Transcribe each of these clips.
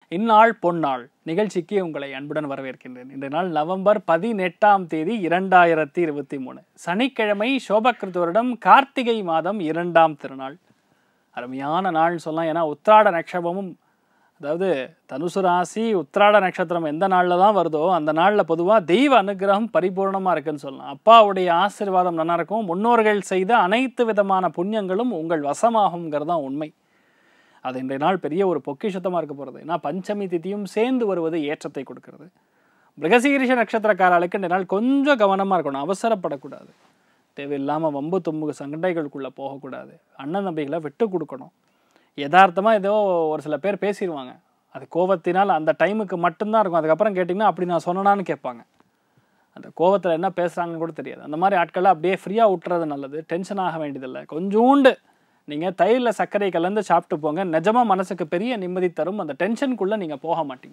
இந்நாள் பொன்னாள் நிகழ்ச்சிக்கு உங்களை அன்புடன் வரவேற்கின்றேன் இந்த நாள் நவம்பர் பதினெட்டாம் தேதி இரண்டாயிரத்தி இருபத்தி மூணு சனிக்கிழமை சோபகிருத் வருடம் கார்த்திகை மாதம் இரண்டாம் திருநாள் அருமையான நாள்னு சொல்லலாம் ஏன்னா உத்திராட நட்சத்திரமும் அதாவது தனுசு ராசி உத்திராட நட்சத்திரம் எந்த நாளில் தான் வருதோ அந்த நாளில் பொதுவாக தெய்வ அனுகிரகம் பரிபூர்ணமாக இருக்குன்னு சொல்லலாம் அப்பாவுடைய ஆசீர்வாதம் நல்லா இருக்கும் முன்னோர்கள் செய்த அனைத்து விதமான புண்ணியங்களும் உங்கள் வசமாகுங்கிறது தான் உண்மை அது இன்றைய நாள் பெரிய ஒரு பொக்கிஷத்தமாக இருக்க போகிறது ஏன்னா பஞ்சமி திதியும் சேர்ந்து வருவது ஏற்றத்தை கொடுக்கிறது மிருகசீரிஷ நட்சத்திரக்காரர்களுக்கு இன்றைய நாள் கொஞ்சம் கவனமாக இருக்கணும் அவசரப்படக்கூடாது தேவையில்லாமல் வம்பு தும்பு சண்டைகளுக்குள்ளே போகக்கூடாது அண்ணன் தம்பிகளை விட்டு கொடுக்கணும் யதார்த்தமாக ஏதோ ஒரு சில பேர் பேசிடுவாங்க அது கோவத்தினால் அந்த டைமுக்கு மட்டும்தான் இருக்கும் அதுக்கப்புறம் கேட்டிங்கன்னா அப்படி நான் சொன்னனான்னு கேட்பாங்க அந்த கோவத்தில் என்ன பேசுகிறாங்கன்னு கூட தெரியாது அந்த மாதிரி ஆட்களை அப்படியே ஃப்ரீயாக விட்டுறது நல்லது டென்ஷன் ஆக வேண்டியதில்லை கொஞ்சோண்டு நீங்கள் தயிரில் சர்க்கரை கலந்து சாப்பிட்டு போங்க நிஜமாக மனசுக்கு பெரிய நிம்மதி தரும் அந்த டென்ஷனுக்குள்ளே நீங்கள் போக மாட்டீங்க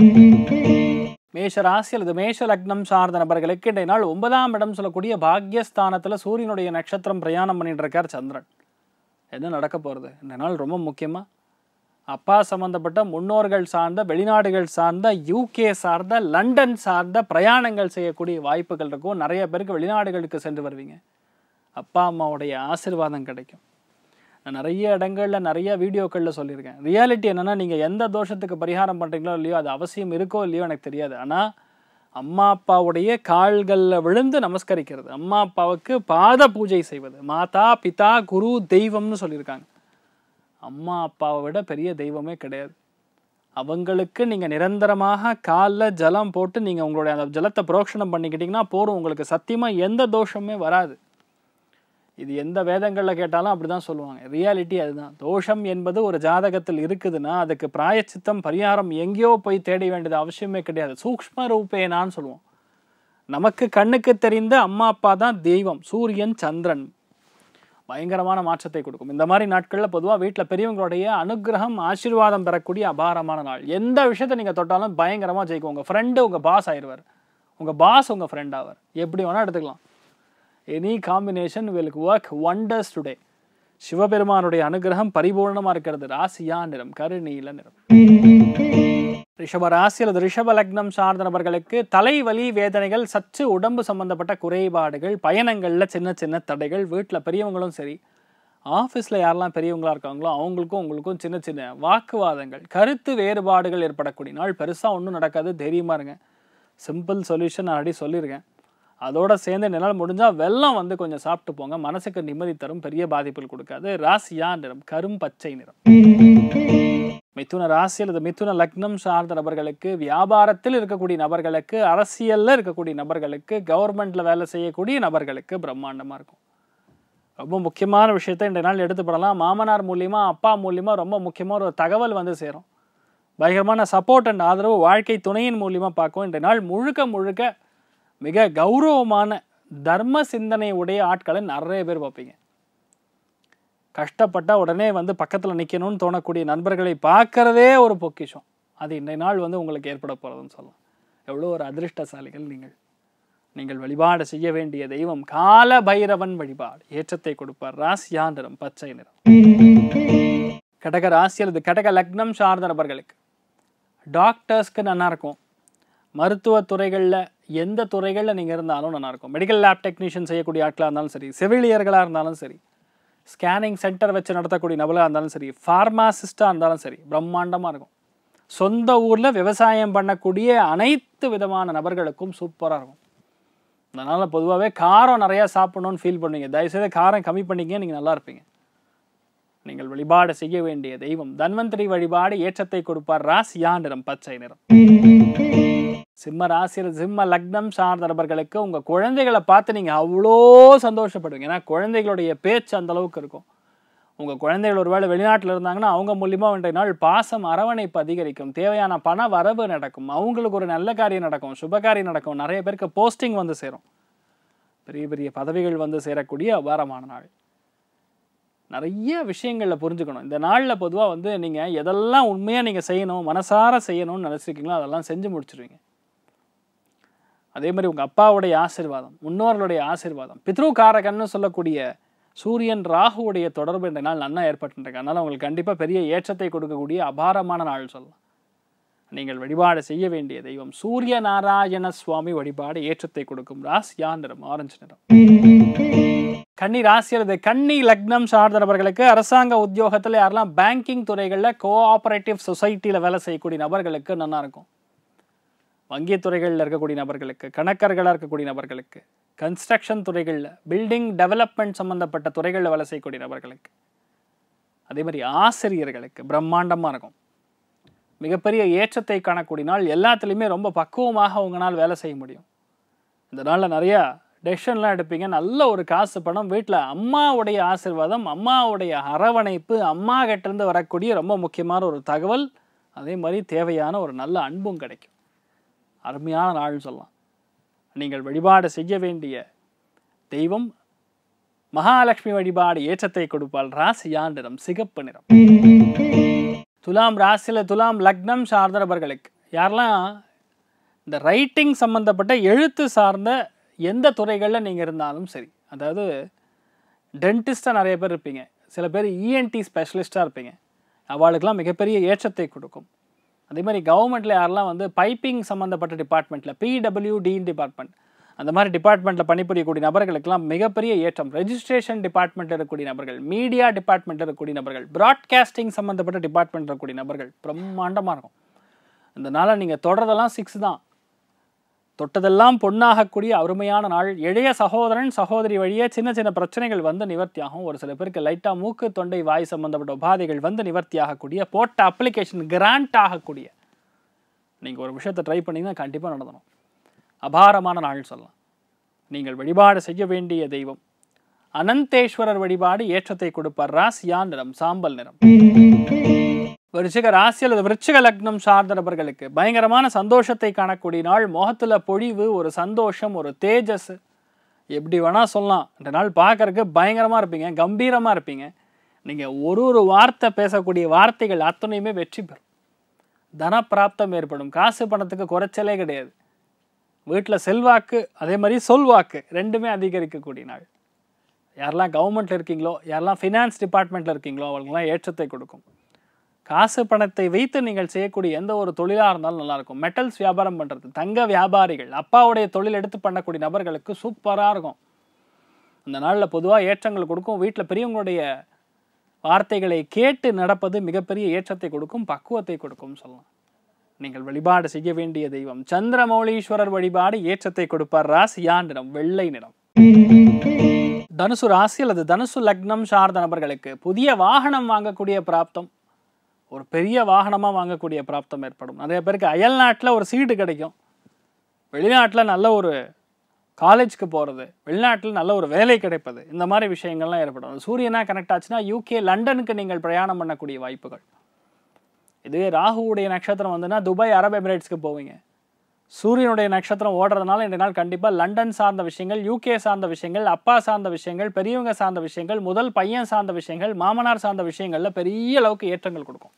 மேஷ ராசி அல்லது மேஷ லக்னம் சார்ந்த நபர்களுக்கு இன்றைய நாள் ஒன்பதாம் இடம் சொல்லக்கூடிய பாக்யஸ்தானத்தில் சூரியனுடைய நட்சத்திரம் பிரயாணம் பண்ணிட்டு இருக்கார் சந்திரன் என்ன நடக்க போகிறது இந்த நாள் ரொம்ப முக்கியமாக அப்பா சம்மந்தப்பட்ட முன்னோர்கள் சார்ந்த வெளிநாடுகள் சார்ந்த யூகே சார்ந்த லண்டன் சார்ந்த பிரயாணங்கள் செய்யக்கூடிய வாய்ப்புகள் இருக்கும் நிறைய பேருக்கு வெளிநாடுகளுக்கு சென்று வருவீங்க அப்பா அம்மாவுடைய ஆசீர்வாதம் கிடைக்கும் நான் நிறைய இடங்களில் நிறைய வீடியோக்களில் சொல்லியிருக்கேன் ரியாலிட்டி என்னென்னா நீங்கள் எந்த தோஷத்துக்கு பரிகாரம் பண்ணுறீங்களோ இல்லையோ அது அவசியம் இருக்கோ இல்லையோ எனக்கு தெரியாது ஆனால் அம்மா அப்பாவுடைய கால்களில் விழுந்து நமஸ்கரிக்கிறது அம்மா அப்பாவுக்கு பாத பூஜை செய்வது மாதா பிதா குரு தெய்வம்னு சொல்லியிருக்காங்க அம்மா அப்பாவை விட பெரிய தெய்வமே கிடையாது அவங்களுக்கு நீங்கள் நிரந்தரமாக காலில் ஜலம் போட்டு நீங்கள் உங்களுடைய அந்த ஜலத்தை புரோக்ஷணம் பண்ணிக்கிட்டிங்கன்னா போதும் உங்களுக்கு சத்தியமாக எந்த தோஷமே வராது இது எந்த வேதங்களில் கேட்டாலும் அப்படி தான் சொல்லுவாங்க ரியாலிட்டி அதுதான் தோஷம் என்பது ஒரு ஜாதகத்தில் இருக்குதுன்னா அதுக்கு பிராயச்சித்தம் பரிகாரம் எங்கேயோ போய் தேட வேண்டியது அவசியமே கிடையாது சூக்ஷ்ம ரூபேனான்னு சொல்லுவோம் நமக்கு கண்ணுக்கு தெரிந்த அம்மா அப்பா தான் தெய்வம் சூரியன் சந்திரன் பயங்கரமான மாற்றத்தை கொடுக்கும் இந்த மாதிரி நாட்களில் பொதுவாக வீட்டில் பெரியவங்களுடைய அனுகிரகம் ஆசீர்வாதம் பெறக்கூடிய அபாரமான நாள் எந்த விஷயத்தை நீங்கள் தொட்டாலும் பயங்கரமாக ஜெயிக்கும் உங்கள் ஃப்ரெண்டு உங்கள் பாஸ் ஆயிடுவார் உங்கள் பாஸ் உங்கள் ஃப்ரெண்ட் ஆவார் எப்படி வேணால் எடுத்துக்கலாம் any combination will work wonders today சிவபெருமானுடைய அனுகிரகம் பரிபூர்ணமாக இருக்கிறது ராசியா நிறம் கருநீல நிறம் ரிஷப ராசி அல்லது ரிஷப லக்னம் சார்ந்த நபர்களுக்கு தலைவலி வேதனைகள் சற்று உடம்பு சம்பந்தப்பட்ட குறைபாடுகள் பயணங்களில் சின்ன சின்ன தடைகள் வீட்டில் பெரியவங்களும் சரி ஆஃபீஸில் யாரெல்லாம் பெரியவங்களா இருக்காங்களோ அவங்களுக்கும் உங்களுக்கும் சின்ன சின்ன வாக்குவாதங்கள் கருத்து வேறுபாடுகள் ஏற்படக்கூடிய நாள் பெருசாக ஒன்றும் நடக்காது தைரியமாக இருங்க சிம்பிள் சொல்யூஷன் ஆல்ரெடி சொல்லியிருக்கேன் அதோட சேர்ந்து என்னால் முடிஞ்சால் வெள்ளம் வந்து கொஞ்சம் சாப்பிட்டு போங்க மனசுக்கு நிம்மதி தரும் பெரிய பாதிப்புகள் கொடுக்காது ராசியா நிறம் கரும் பச்சை நிறம் மிதுன ராசி அல்லது மிதுன லக்னம் சார்ந்த நபர்களுக்கு வியாபாரத்தில் இருக்கக்கூடிய நபர்களுக்கு அரசியலில் இருக்கக்கூடிய நபர்களுக்கு கவர்மெண்ட்டில் வேலை செய்யக்கூடிய நபர்களுக்கு பிரம்மாண்டமாக இருக்கும் ரொம்ப முக்கியமான விஷயத்தை இன்றைய நாள் எடுத்துப்படலாம் மாமனார் மூலியமாக அப்பா மூலியமாக ரொம்ப முக்கியமாக ஒரு தகவல் வந்து சேரும் பயங்கரமான சப்போர்ட் அண்ட் ஆதரவு வாழ்க்கை துணையின் மூலியமாக பார்க்கும் இன்றைய நாள் முழுக்க முழுக்க மிக கௌரவமான தர்ம சிந்தனை உடைய ஆட்களை நிறைய பேர் பார்ப்பீங்க கஷ்டப்பட்ட உடனே வந்து பக்கத்தில் நிற்கணும்னு தோணக்கூடிய நண்பர்களை பார்க்கறதே ஒரு பொக்கிஷம் அது இன்றைய நாள் வந்து உங்களுக்கு ஏற்பட போகிறதுன்னு சொல்லலாம் எவ்வளோ ஒரு அதிர்ஷ்டசாலிகள் நீங்கள் நீங்கள் வழிபாடு செய்ய வேண்டிய தெய்வம் கால பைரவன் வழிபாடு ஏற்றத்தை கொடுப்பார் ராசியா நிறம் பச்சை நிறம் கடக ராசி அல்லது கடக லக்னம் சார்ந்த நபர்களுக்கு டாக்டர்ஸ்க்கு நல்லா இருக்கும் மருத்துவ துறைகளில் எந்த துறைகளில் நீங்கள் இருந்தாலும் நல்லாயிருக்கும் மெடிக்கல் லேப் டெக்னீஷியன் செய்யக்கூடிய ஆட்களாக இருந்தாலும் சரி செவிலியர்களாக இருந்தாலும் சரி ஸ்கேனிங் சென்டர் வச்சு நடத்தக்கூடிய நபலாக இருந்தாலும் சரி ஃபார்மாசிஸ்டாக இருந்தாலும் சரி பிரம்மாண்டமாக இருக்கும் சொந்த ஊரில் விவசாயம் பண்ணக்கூடிய அனைத்து விதமான நபர்களுக்கும் சூப்பராக இருக்கும் அதனால் பொதுவாகவே காரம் நிறையா சாப்பிடணும்னு ஃபீல் பண்ணுவீங்க தயவுசெய்து காரம் கம்மி பண்ணிங்க நீங்கள் நல்லா இருப்பீங்க நீங்கள் வழிபாடு செய்ய வேண்டிய தெய்வம் தன்வந்திரி வழிபாடு ஏற்றத்தை கொடுப்பார் ராசியா நிறம் பச்சை நிறம் சிம்ம ராசியில் சிம்ம லக்னம் சார்ந்த நபர்களுக்கு உங்கள் குழந்தைகளை பார்த்து நீங்கள் அவ்வளோ சந்தோஷப்படுவீங்க ஏன்னா குழந்தைகளுடைய பேச்சு அந்த அளவுக்கு இருக்கும் உங்கள் குழந்தைகள் ஒருவேளை வெளிநாட்டில் இருந்தாங்கன்னா அவங்க மூலியமாக இன்றைய நாள் பாசம் அரவணைப்பு அதிகரிக்கும் தேவையான பண வரவு நடக்கும் அவங்களுக்கு ஒரு நல்ல காரியம் நடக்கும் சுபகாரியம் நடக்கும் நிறைய பேருக்கு போஸ்டிங் வந்து சேரும் பெரிய பெரிய பதவிகள் வந்து சேரக்கூடிய அபாரமான நாள் நிறைய விஷயங்களில் புரிஞ்சுக்கணும் இந்த நாளில் பொதுவாக வந்து நீங்கள் எதெல்லாம் உண்மையாக நீங்கள் செய்யணும் மனசார செய்யணும்னு நினச்சிருக்கீங்களோ அதெல்லாம் செஞ்சு முடிச்சிருவீங்க அதே மாதிரி உங்கள் அப்பாவுடைய ஆசீர்வாதம் முன்னோர்களுடைய ஆசீர்வாதம் பித்ருகாரகன்னு சொல்லக்கூடிய சூரியன் ராகுவுடைய தொடர்பு இந்த நாள் நன்னா ஏற்பட்டுருக்கு அதனால் உங்களுக்கு கண்டிப்பாக பெரிய ஏற்றத்தை கொடுக்கக்கூடிய அபாரமான நாள் சொல்லலாம் நீங்கள் வழிபாடு செய்ய வேண்டிய தெய்வம் சூரிய நாராயண சுவாமி வழிபாடு ஏற்றத்தை கொடுக்கும் ராசியா நிறம் ஆரஞ்சு நிறம் கன்னி ராசி அல்லது கன்னி லக்னம் சார்ந்தவர்களுக்கு அரசாங்க உத்தியோகத்தில் யாரெல்லாம் பேங்கிங் துறைகளில் கோஆபரேட்டிவ் சொசைட்டியில் வேலை செய்யக்கூடிய நபர்களுக்கு நல்லா இருக்கும் வங்கித் துறைகளில் இருக்கக்கூடிய நபர்களுக்கு கணக்கர்களாக இருக்கக்கூடிய நபர்களுக்கு கன்ஸ்ட்ரக்ஷன் துறைகளில் பில்டிங் டெவலப்மெண்ட் சம்மந்தப்பட்ட துறைகளில் வேலை செய்யக்கூடிய நபர்களுக்கு அதே மாதிரி ஆசிரியர்களுக்கு பிரம்மாண்டமாக இருக்கும் மிகப்பெரிய ஏற்றத்தை காணக்கூடிய நாள் எல்லாத்துலேயுமே ரொம்ப பக்குவமாக உங்களால் வேலை செய்ய முடியும் இந்த நாளில் நிறையா டெசிஷன்லாம் எடுப்பீங்க நல்ல ஒரு காசு பணம் வீட்டில் அம்மாவுடைய ஆசிர்வாதம் அம்மாவுடைய அரவணைப்பு அம்மா கிட்டேருந்து வரக்கூடிய ரொம்ப முக்கியமான ஒரு தகவல் அதே மாதிரி தேவையான ஒரு நல்ல அன்பும் கிடைக்கும் அருமையான நாள்னு சொல்லலாம் நீங்கள் வழிபாடு செய்ய வேண்டிய தெய்வம் மகாலட்சுமி வழிபாடு ஏற்றத்தை கொடுப்பால் ராசியா நிறம் சிகப்பு நிறம் துலாம் ராசியில் துலாம் லக்னம் சார்ந்த நபர்களுக்கு யாரெல்லாம் இந்த ரைட்டிங் சம்மந்தப்பட்ட எழுத்து சார்ந்த எந்த துறைகளில் நீங்கள் இருந்தாலும் சரி அதாவது டென்டிஸ்ட்டாக நிறைய பேர் இருப்பீங்க சில பேர் இஎன்டி ஸ்பெஷலிஸ்ட்டாக இருப்பீங்க அவளுக்கெல்லாம் மிகப்பெரிய ஏற்றத்தை கொடுக்கும் அதே மாதிரி கவர்மெண்ட்டில் யாரெல்லாம் வந்து பைப்பிங் சம்மந்தப்பட்ட டிபார்ட்மெண்ட்டில் பிடபிள்யூடி டிபார்ட்மெண்ட் அந்த மாதிரி டிபார்ட்மெண்ட்டில் பணிபுரியக்கூடிய நபர்களுக்கெல்லாம் மிகப்பெரிய ஏற்றம் ரெஜிஸ்ட்ரேஷன் டிபார்ட்மெண்ட்டில் இருக்கக்கூடிய நபர்கள் மீடியா டிபார்ட்மெண்ட்டில் இருக்கக்கூடிய நபர்கள் ப்ராட்காஸ்டிங் சம்மந்தப்பட்ட டிபார்ட்மெண்ட்டில் இருக்கக்கூடிய நபர்கள் பிரம்மாண்டமாக இருக்கும் இந்த நாளை நீங்கள் தொடர்றதெல்லாம் சிக்ஸ் தான் தொட்டதெல்லாம் பொன்னாகக்கூடிய அருமையான நாள் இளைய சகோதரன் சகோதரி வழியே சின்ன சின்ன பிரச்சனைகள் வந்து நிவர்த்தியாகும் ஒரு சில பேருக்கு லைட்டாக மூக்கு தொண்டை வாய் சம்பந்தப்பட்ட உபாதைகள் வந்து நிவர்த்தி ஆகக்கூடிய போட்ட அப்ளிகேஷன் கிராண்ட் ஆகக்கூடிய நீங்கள் ஒரு விஷயத்தை ட்ரை பண்ணிங்கன்னா கண்டிப்பாக நடந்தணும் அபாரமான நாள் சொல்லலாம் நீங்கள் வழிபாடு செய்ய வேண்டிய தெய்வம் அனந்தேஸ்வரர் வழிபாடு ஏற்றத்தை கொடுப்பார் ராசியா நிறம் சாம்பல் நிறம் விருச்சிக ராசி அல்லது விருச்சிக லக்னம் சார்ந்த நபர்களுக்கு பயங்கரமான சந்தோஷத்தை காணக்கூடிய நாள் முகத்துல பொழிவு ஒரு சந்தோஷம் ஒரு தேஜஸ் எப்படி வேணா சொல்லலாம் இந்த நாள் பார்க்கறதுக்கு பயங்கரமா இருப்பீங்க கம்பீரமா இருப்பீங்க நீங்க ஒரு ஒரு வார்த்தை பேசக்கூடிய வார்த்தைகள் அத்தனையுமே வெற்றி பெறும் தனப்பிராப்தம் ஏற்படும் காசு பணத்துக்கு குறைச்சலே கிடையாது வீட்டில் செல்வாக்கு அதே மாதிரி சொல்வாக்கு ரெண்டுமே அதிகரிக்கக்கூடிய நாள் யாரெல்லாம் கவர்மெண்ட்டில் இருக்கீங்களோ யாரெல்லாம் ஃபினான்ஸ் டிபார்ட்மெண்ட்டில் இருக்கீங்களோ அவங்களுக்குலாம் ஏற்றத்தை கொடுக்கும் காசு பணத்தை வைத்து நீங்கள் செய்யக்கூடிய எந்த ஒரு தொழிலாக இருந்தாலும் நல்லாயிருக்கும் மெட்டல்ஸ் வியாபாரம் பண்ணுறது தங்க வியாபாரிகள் அப்பாவுடைய தொழில் எடுத்து பண்ணக்கூடிய நபர்களுக்கு சூப்பராக இருக்கும் அந்த நாளில் பொதுவாக ஏற்றங்கள் கொடுக்கும் வீட்டில் பெரியவங்களுடைய வார்த்தைகளை கேட்டு நடப்பது மிகப்பெரிய ஏற்றத்தை கொடுக்கும் பக்குவத்தை கொடுக்கும் சொல்லலாம் நீங்கள் வழிபாடு செய்ய வேண்டிய தெய்வம் சந்திரமௌலீஸ்வரர் வழிபாடு ஏற்றத்தை கொடுப்பார் ராசியா நிறம் வெள்ளை நிறம் தனுசு ராசி அல்லது தனுசு லக்னம் சார்ந்த நபர்களுக்கு புதிய வாகனம் வாங்கக்கூடிய பிராப்தம் ஒரு பெரிய வாகனமாக வாங்கக்கூடிய பிராப்தம் ஏற்படும் நிறைய பேருக்கு அயல் நாட்டில் ஒரு சீட்டு கிடைக்கும் வெளிநாட்டில் நல்ல ஒரு காலேஜ்க்கு போகிறது வெளிநாட்டில் நல்ல ஒரு வேலை கிடைப்பது இந்த மாதிரி விஷயங்கள்லாம் ஏற்படும் அது சூரியனாக கனெக்ட் ஆச்சுன்னா யூகே லண்டனுக்கு நீங்கள் பிரயாணம் பண்ணக்கூடிய வாய்ப்புகள் இதுவே ராகுவுடைய நட்சத்திரம் வந்துன்னா துபாய் அரப் எமிரேட்ஸ்க்கு போவீங்க சூரியனுடைய நட்சத்திரம் ஓடுறதுனால இந்த நாள் கண்டிப்பாக லண்டன் சார்ந்த விஷயங்கள் யூகே சார்ந்த விஷயங்கள் அப்பா சார்ந்த விஷயங்கள் பெரியவங்க சார்ந்த விஷயங்கள் முதல் பையன் சார்ந்த விஷயங்கள் மாமனார் சார்ந்த விஷயங்களில் பெரிய அளவுக்கு ஏற்றங்கள் கொடுக்கும்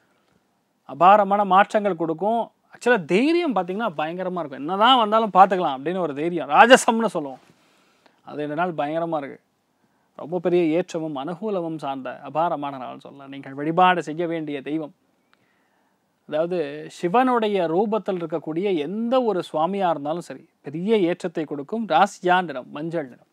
அபாரமான மாற்றங்கள் கொடுக்கும் ஆக்சுவலாக தைரியம் பார்த்தீங்கன்னா பயங்கரமாக இருக்கும் என்னதான் வந்தாலும் பார்த்துக்கலாம் அப்படின்னு ஒரு தைரியம் ராஜசம்னு சொல்லுவோம் அது இந்த நாள் பயங்கரமாக இருக்குது ரொம்ப பெரிய ஏற்றமும் அனுகூலமும் சார்ந்த அபாரமான நாள் சொல்லலாம் நீங்கள் வழிபாடு செய்ய வேண்டிய தெய்வம் அதாவது சிவனுடைய ரூபத்தில் இருக்கக்கூடிய எந்த ஒரு சுவாமியாக இருந்தாலும் சரி பெரிய ஏற்றத்தை கொடுக்கும் ராசியா நிறம் மஞ்சள் நிறம்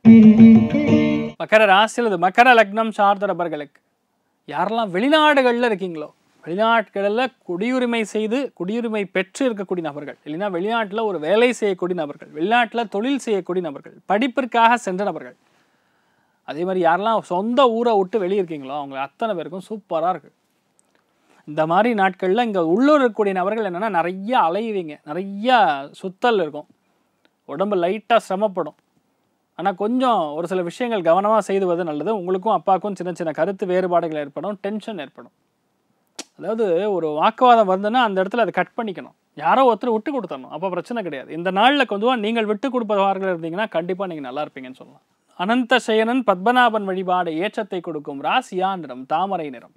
மகர ராசி அல்லது மகர லக்னம் சார்ந்த நபர்களுக்கு யாரெல்லாம் வெளிநாடுகளில் இருக்கீங்களோ வெளிநாடுகளில் குடியுரிமை செய்து குடியுரிமை பெற்று இருக்கக்கூடிய நபர்கள் இல்லைன்னா வெளிநாட்டில் ஒரு வேலை செய்யக்கூடிய நபர்கள் வெளிநாட்டில் தொழில் செய்யக்கூடிய நபர்கள் படிப்பிற்காக சென்ற நபர்கள் அதே மாதிரி யாரெல்லாம் சொந்த ஊரை விட்டு வெளியே இருக்கீங்களோ அவங்க அத்தனை பேருக்கும் சூப்பராக இருக்குது இந்த மாதிரி நாட்களில் இங்கே உள்ளூர் இருக்கக்கூடிய நபர்கள் என்னென்னா நிறைய அலையுவீங்க நிறைய சுத்தல் இருக்கும் உடம்பு லைட்டாக சிரமப்படும் ஆனால் கொஞ்சம் ஒரு சில விஷயங்கள் கவனமாக செய்துவது நல்லது உங்களுக்கும் அப்பாவுக்கும் சின்ன சின்ன கருத்து வேறுபாடுகள் ஏற்படும் டென்ஷன் ஏற்படும் அதாவது ஒரு வாக்குவாதம் வந்ததுன்னா அந்த இடத்துல அதை கட் பண்ணிக்கணும் யாரோ ஒருத்தர் விட்டு கொடுத்தரணும் அப்போ பிரச்சனை கிடையாது இந்த நாளில் கொஞ்சம் நீங்கள் விட்டு கொடுப்பவர்கள் இருந்தீங்கன்னா கண்டிப்பாக நீங்கள் நல்லா இருப்பீங்கன்னு சொல்லலாம் அனந்த சேனன் பத்மநாபன் வழிபாடு ஏற்றத்தை கொடுக்கும் ராசியா நிறம் தாமரை நிறம்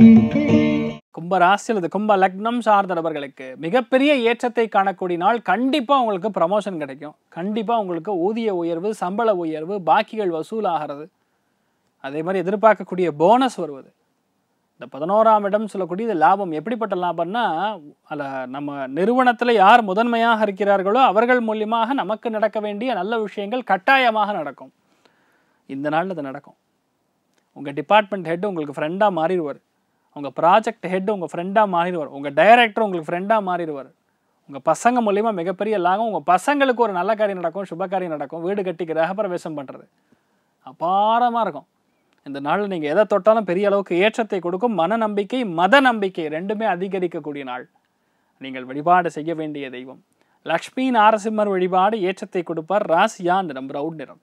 கும்ப ராசி அல்லது கும்ப லக்னம் சார்ந்த நபர்களுக்கு மிகப்பெரிய ஏற்றத்தை காணக்கூடிய நாள் கண்டிப்பாக உங்களுக்கு ப்ரமோஷன் கிடைக்கும் கண்டிப்பாக உங்களுக்கு ஊதிய உயர்வு சம்பள உயர்வு பாக்கிகள் வசூலாகிறது அதே மாதிரி எதிர்பார்க்கக்கூடிய போனஸ் வருவது இந்த பதினோராம் இடம் சொல்லக்கூடிய இது லாபம் எப்படிப்பட்ட லாபம்னா அதில் நம்ம நிறுவனத்தில் யார் முதன்மையாக இருக்கிறார்களோ அவர்கள் மூலியமாக நமக்கு நடக்க வேண்டிய நல்ல விஷயங்கள் கட்டாயமாக நடக்கும் இந்த நாளில் அது நடக்கும் உங்கள் டிபார்ட்மெண்ட் ஹெட் உங்களுக்கு ஃப்ரெண்டாக மாறிடுவார் உங்கள் ப்ராஜெக்ட் ஹெட் உங்கள் ஃப்ரெண்டாக மாறிடுவார் உங்கள் டைரக்டர் உங்களுக்கு ஃப்ரெண்டாக மாறிடுவார் உங்கள் பசங்க மூலிமா மிகப்பெரிய லாபம் உங்கள் பசங்களுக்கு ஒரு நல்ல காரியம் நடக்கும் சுப காரியம் நடக்கும் வீடு கட்டி கிரகப்பிரவேசம் பண்ணுறது அபாரமாக இருக்கும் இந்த நாள் நீங்கள் எதை தொட்டாலும் பெரிய அளவுக்கு ஏற்றத்தை கொடுக்கும் மன நம்பிக்கை மத நம்பிக்கை ரெண்டுமே அதிகரிக்கக்கூடிய நாள் நீங்கள் வழிபாடு செய்ய வேண்டிய தெய்வம் லக்ஷ்மி நாரசிம்மர் வழிபாடு ஏற்றத்தை கொடுப்பார் ராசியா நிறம் பிரவுட் நிறம்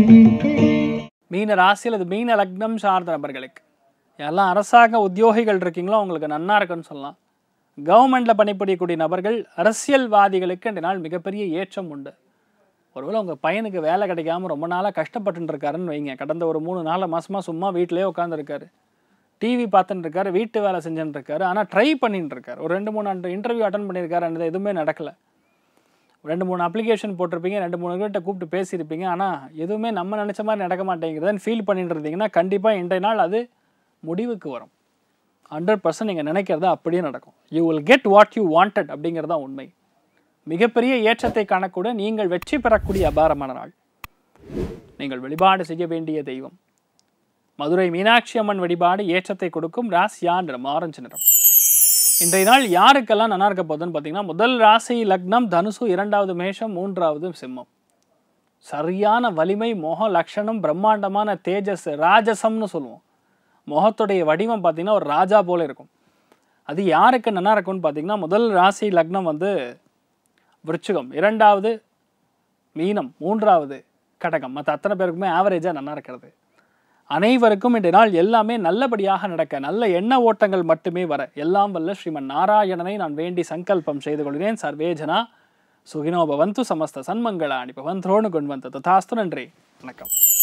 மீன ராசியில் அது மீன லக்னம் சார்ந்த நபர்களுக்கு எல்லாம் அரசாங்க உத்தியோகிகள் இருக்கீங்களோ உங்களுக்கு நன்னா இருக்குன்னு சொல்லலாம் கவர்மெண்ட்டில் பணிபுரியக்கூடிய நபர்கள் அரசியல்வாதிகளுக்கு இந்த நாள் மிகப்பெரிய ஏற்றம் உண்டு ஒருவேளை உங்கள் பையனுக்கு வேலை கிடைக்காம ரொம்ப நாளாக கஷ்டப்பட்டுன்னு இருக்காருன்னு வைங்க கடந்த ஒரு மூணு நாலு மாசமா சும்மா வீட்டிலேயே உட்காந்துருக்காரு டிவி பார்த்துட்டு இருக்காரு வீட்டு வேலை செஞ்சுட்டு இருக்காரு ஆனால் ட்ரை பண்ணிட்டு இருக்காரு ஒரு ரெண்டு மூணு அண்டு இன்டர்வியூ அட்டன் பண்ணியிருக்காரு அந்த எதுவுமே நடக்கலை ரெண்டு மூணு அப்ளிகேஷன் போட்டிருப்பீங்க ரெண்டு மூணு பேர்கிட்ட கூப்பிட்டு பேசியிருப்பீங்க ஆனால் எதுவுமே நம்ம நினச்ச மாதிரி நடக்க மாட்டேங்கிறதுன்னு ஃபீல் பண்ணிட்டு இருந்தீங்கன்னா கண்டிப்பாக இன்றைய நாள் அது முடிவுக்கு வரும் ஹண்ட்ரட் பர்சன்ட் நீங்கள் நினைக்கிறதா அப்படியே நடக்கும் you will get what you wanted அப்படிங்கிறது தான் உண்மை மிகப்பெரிய ஏற்றத்தை காணக்கூட நீங்கள் வெற்றி பெறக்கூடிய அபாரமான நாள் நீங்கள் வழிபாடு செய்ய வேண்டிய தெய்வம் மதுரை மீனாட்சி அம்மன் வழிபாடு ஏற்றத்தை கொடுக்கும் ராசியா நிறம் ஆரஞ்சு நிறம் இன்றைய நாள் யாருக்கெல்லாம் நல்லா இருக்க போகுதுன்னு பார்த்தீங்கன்னா முதல் ராசி லக்னம் தனுசு இரண்டாவது மேஷம் மூன்றாவது சிம்மம் சரியான வலிமை முக லட்சணம் பிரம்மாண்டமான தேஜஸ் ராஜசம்னு சொல்லுவோம் முகத்துடைய வடிவம் பார்த்தீங்கன்னா ஒரு ராஜா போல இருக்கும் அது யாருக்கு நல்லா இருக்கும்னு பார்த்தீங்கன்னா முதல் ராசி லக்னம் வந்து விருச்சிகம் இரண்டாவது மீனம் மூன்றாவது கடகம் மற்ற அத்தனை பேருக்குமே ஆவரேஜாக நல்லா இருக்கிறது அனைவருக்கும் இன்றைய நாள் எல்லாமே நல்லபடியாக நடக்க நல்ல எண்ண ஓட்டங்கள் மட்டுமே வர எல்லாம் வல்ல ஸ்ரீமன் நாராயணனை நான் வேண்டி சங்கல்பம் செய்து கொள்கிறேன் சர்வேஜனா சுகினோ பவந்து சமஸ்த சன்மங்களாணி பவந்தோனு கொண்டு வந்த ததாஸ்து நன்றி வணக்கம்